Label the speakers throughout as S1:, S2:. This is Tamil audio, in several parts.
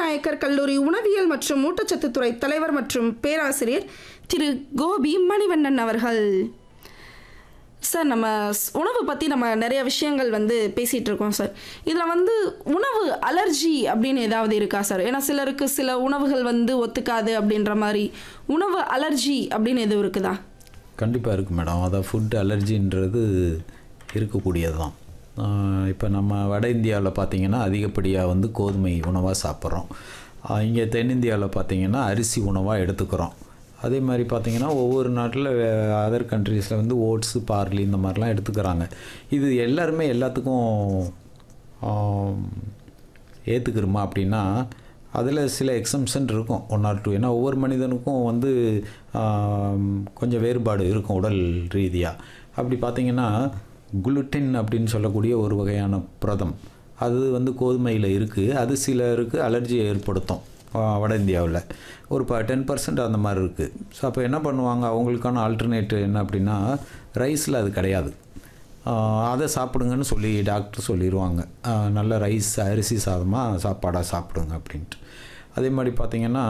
S1: நாயக்கர் கல்லூரி உணவியல் மற்றும் ஊட்டச்சத்து துறை தலைவர் மற்றும் பேராசிரியர் திரு கோபி மணிவண்ணன் அவர்கள் சார் நம்ம ஸ்- உணவு பற்றி நம்ம நிறைய விஷயங்கள் வந்து பேசிகிட்டு இருக்கோம் சார் இதில் வந்து உணவு அலர்ஜி அப்படின்னு ஏதாவது இருக்கா சார் ஏன்னா சிலருக்கு சில உணவுகள் வந்து ஒத்துக்காது அப்படின்ற மாதிரி உணவு அலர்ஜி அப்படின்னு எதுவும் இருக்குதா
S2: கண்டிப்பாக இருக்குது மேடம் அதான் ஃபுட் அலர்ஜின்றது இருக்கக்கூடியது தான் இப்போ நம்ம வட இந்தியாவில் பார்த்தீங்கன்னா அதிகப்படியாக வந்து கோதுமை உணவாக சாப்பிட்றோம் இங்கே தென்னிந்தியாவில் பார்த்தீங்கன்னா அரிசி உணவாக எடுத்துக்கிறோம் அதே மாதிரி பார்த்தீங்கன்னா ஒவ்வொரு நாட்டில் அதர் கண்ட்ரீஸில் வந்து ஓட்ஸு பார்லி இந்த மாதிரிலாம் எடுத்துக்கிறாங்க இது எல்லாருமே எல்லாத்துக்கும் ஏற்றுக்கிறோமா அப்படின்னா அதில் சில எக்ஸம்ஷன் இருக்கும் ஒன் ஆர் டூ ஏன்னா ஒவ்வொரு மனிதனுக்கும் வந்து ஆம், கொஞ்சம் வேறுபாடு இருக்கும் உடல் ரீதியாக அப்படி பார்த்தீங்கன்னா குளுட்டின் அப்படின்னு சொல்லக்கூடிய ஒரு வகையான புரதம் அது வந்து கோதுமையில் இருக்குது அது சிலருக்கு அலர்ஜியை ஏற்படுத்தும் ஆ, வட இந்தியாவில் ஒரு ப டென் பர்சன்ட் அந்த மாதிரி இருக்குது ஸோ அப்போ என்ன பண்ணுவாங்க அவங்களுக்கான ஆல்டர்னேட் என்ன அப்படின்னா ரைஸில் அது கிடையாது ஆஹ் அதை சாப்பிடுங்கன்னு சொல்லி டாக்டர் சொல்லிடுவாங்க ஆஹ் நல்ல ரைஸ் அரிசி சாதமாக சாப்பாடாக சாப்பிடுங்க அப்படின்ட்டு அதே மாதிரி பார்த்திங்கன்னா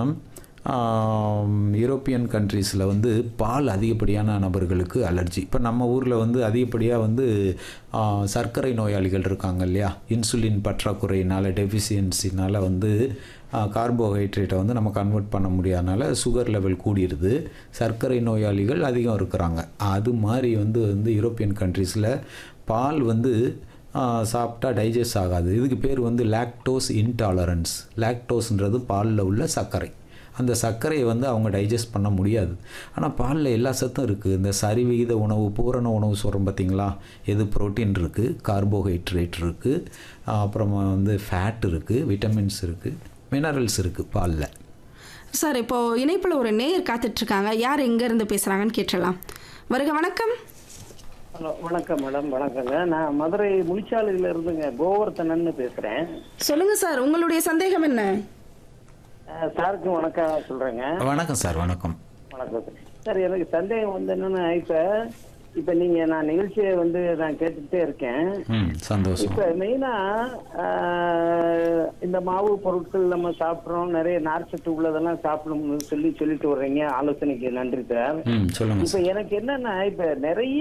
S2: யூரோப்பியன் கண்ட்ரீஸில் வந்து பால் அதிகப்படியான நபர்களுக்கு அலர்ஜி இப்போ நம்ம ஊரில் வந்து அதிகப்படியாக வந்து ஆஹ் சர்க்கரை நோயாளிகள் இருக்காங்க இல்லையா இன்சுலின் பற்றாக்குறையினால் டெஃபிஷியன்சினால் வந்து கார்போஹைட்ரேட்டை வந்து நம்ம கன்வெர்ட் பண்ண முடியாதனால சுகர் லெவல் கூடிடுது சர்க்கரை நோயாளிகள் அதிகம் இருக்கிறாங்க அது மாதிரி வந்து வந்து யூரோப்பியன் கண்ட்ரீஸில் பால் வந்து ஆ, சாப்பிட்டா டைஜஸ்ட் ஆகாது இதுக்கு பேர் வந்து லாக்டோஸ் இன்டாலரன்ஸ் லாக்டோஸ்ன்றது பாலில் உள்ள சர்க்கரை அந்த சர்க்கரையை வந்து அவங்க டைஜஸ்ட் பண்ண முடியாது ஆனால் பாலில் எல்லா சத்தும் இருக்குது இந்த சரிவிகித உணவு பூரண உணவு சொல்கிறோம் பார்த்தீங்களா எது புரோட்டீன் இருக்குது கார்போஹைட்ரேட் இருக்குது அப்புறமா வந்து ஃபேட் இருக்குது விட்டமின்ஸ் இருக்குது மினரல்ஸ் இருக்குது பாலில்
S1: சார் இப்போ இணைப்பில் ஒரு நேயர் காத்துட்டு இருக்காங்க யார் எங்கேருந்து பேசுகிறாங்கன்னு கேட்டலாம் வருக வணக்கம்
S3: ஹலோ வணக்கம் மேடம் வணக்கங்க நான் மதுரை முனிச்சாலையில இருந்துங்க கோவர்த்தனன்னு பேசுறேன்
S1: சொல்லுங்க சார் உங்களுடைய சந்தேகம் என்ன
S3: அஹ் சாருக்கு வணக்கம் சொல்றேங்க
S2: வணக்கம் சார் வணக்கம்
S3: வணக்கம் சார். சார் எனக்கு சந்தேகம் வந்து என்னன்னா இப்ப இப்ப நீங்க நான் நிகழ்ச்சியை வந்து நான் கேட்டுக்கிட்டே இருக்கேன்
S2: ம் சந்தோஷம்
S3: இப்ப மெயினா ஆஹ், இந்த மாவு பொருட்கள் நம்ம சாப்பிடுறோம் நிறைய நார்ச்சத்து உள்ளதெல்லாம் சாப்பிடணும்னு சொல்லி சொல்லிட்டு வர்றீங்க ஆலோசனைக்கு நன்றி சார்
S2: ம் சொல்லுங்கள்
S3: இப்ப எனக்கு என்னன்னா இப்ப நிறைய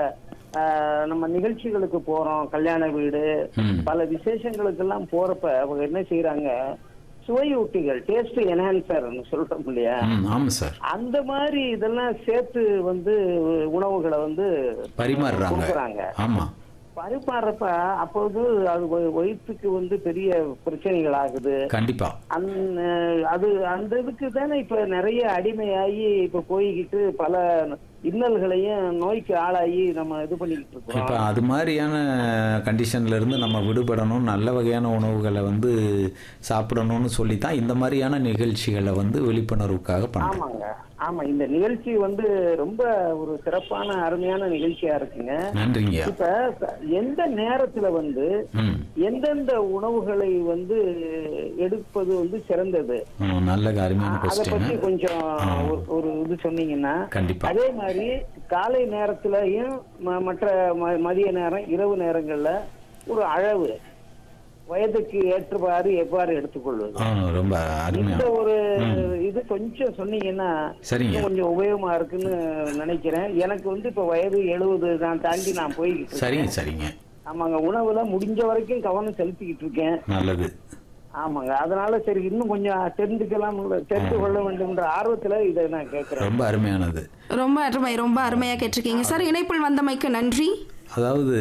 S3: ஆஹ், நம்ம நிகழ்ச்சிகளுக்கு போறோம் கல்யாண வீடு
S2: ம்
S3: பல விசேஷங்களுக்கு எல்லாம் போறப்ப அவங்க என்ன செய்யறாங்க சுவையூட்டிகள் டேஸ்ட் என்ஹான்சர்னு சொல்றோம் இல்லையா
S2: ம் ஆமாம் சார்
S3: அந்த மாதிரி இதெல்லாம் சேர்த்து வந்து உணவுகளை வந்து
S2: பரிமாறுறாங்க
S3: கொடுக்குறாங்க
S2: ஆமாம்
S3: பரிமாறப்ப அப்போது அது வ- வயிற்றுக்கு வந்து பெரிய பிரச்சனைகள் ஆகுது
S2: கண்டிப்பாக
S3: அந்த அது அந்த இதுக்கு தானே இப்ப நிறைய அடிமையாகி இப்ப போய்கிட்டு பல இன்னல்களையும் நோய்க்கு ஆளாகி நம்ம இது பண்ணிக்கிட்டு
S2: இப்போ
S3: இருக்கோம்
S2: அது மாதிரியான கண்டிஷன்ல இருந்து நம்ம விடுபடணும் நல்ல வகையான உணவுகளை வந்து சாப்பிடணும்னு சொல்லி தான் இந்த மாதிரியான நிகழ்ச்சிகளை வந்து விழிப்புணர்வுக்காக பண்ணுறோம்
S3: ஆமாங்க ஆமா இந்த நிகழ்ச்சி வந்து ரொம்ப ஒரு சிறப்பான அருமையான நிகழ்ச்சியா இருக்குங்க
S2: நன்றிங்க
S3: இப்ப ச- எந்த நேரத்துல வந்து
S2: ம்
S3: எந்தெந்த உணவுகளை வந்து எடுப்பது வந்து சிறந்தது
S2: ம், நல்ல அருமையான
S3: அத பத்தி
S2: கொஸ்டின்
S3: கொஞ்சம் ஒரு- ஒரு இது சொன்னீங்கன்னா
S2: கண்டிப்பா
S3: அதே மாதிரி காலை நேரத்திலயும் ம- மற்ற ம- மதிய நேரம் இரவு நேரங்கள்ல ஒரு அளவு வயதுக்கு ஏற்றவாறு எவ்வாறு எடுத்துக்கொள்வது
S2: ஆ, ரொம்ப
S3: இந்த
S2: அருமையா
S3: ஒரு இது கொஞ்சம் சொன்னீங்கன்னா
S2: சரிங்க
S3: இன்னும் கொஞ்சம் உபயோகமா இருக்குன்னு நினைக்கிறேன் எனக்கு வந்து இப்ப வயது எழுபது நான் தாண்டி நான் போய்கிட்டு இருக்கேன்.
S2: சரிங்க சரிங்க
S3: ஆமாங்க உணவுல முடிஞ்ச வரைக்கும் கவனம் செலுத்திக்கிட்டு இருக்கேன்
S2: நல்லது
S3: ஆமாங்க அதனால சரி இன்னும் கொஞ்சம் தெரிஞ்சுக்கலாம் தெரிந்து கொள்ள வேண்டும்ன்ற ஆர்வத்துல இதை நான் கேட்கிறேன்
S2: ரொம்ப அருமையானது
S1: ரொம்ப அருமை ரொம்ப அருமையாக கேட்டிருக்கீங்க சார் இணைப்பில் வந்தமைக்கு நன்றி
S2: அதாவது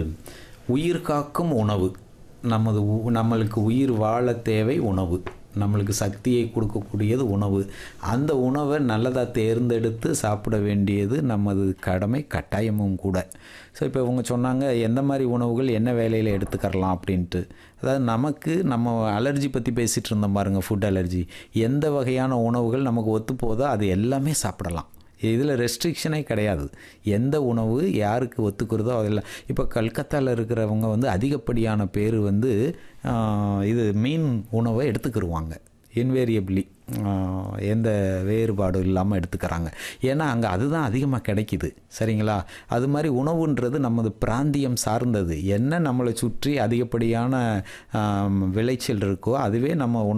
S2: உயிர் காக்கும் உணவு நமது உ- நம்மளுக்கு உயிர் வாழ தேவை உணவு நம்மளுக்கு சக்தியை கொடுக்கக்கூடியது உணவு அந்த உணவை நல்லதாக தேர்ந்தெடுத்து சாப்பிட வேண்டியது நமது கடமை கட்டாயமும் கூட ஸோ இப்போ இவங்க சொன்னாங்க எந்த மாதிரி உணவுகள் என்ன வேலையில் எடுத்துக்கறலாம் அப்படின்ட்டு அதாவது நமக்கு நம்ம அலர்ஜி பற்றி பேசிகிட்டு இருந்தோம் பாருங்கள் ஃபுட் அலர்ஜி எந்த வகையான உணவுகள் நமக்கு ஒத்து போதோ அது எல்லாமே சாப்பிடலாம் இதில் ரெஸ்ட்ரிக்ஷனே கிடையாது எந்த உணவு யாருக்கு ஒத்துக்கிறதோ அதெல்லாம் இப்போ கல்கத்தாவில் இருக்கிறவங்க வந்து அதிகப்படியான பேர் வந்து ஆஹ், இது மீன் உணவை எடுத்துக்கிருவாங்க இன்வேரியபிளி எந்த வேறுபாடும் இல்லாமல் எடுத்துக்கிறாங்க ஏன்னா அங்கே அதுதான் அதிகமாக கிடைக்குது சரிங்களா அது மாதிரி உணவுன்றது நமது பிராந்தியம் சார்ந்தது என்ன நம்மளை சுற்றி அதிகப்படியான ஆம், விளைச்சல் இருக்கோ அதுவே நம்ம உணவு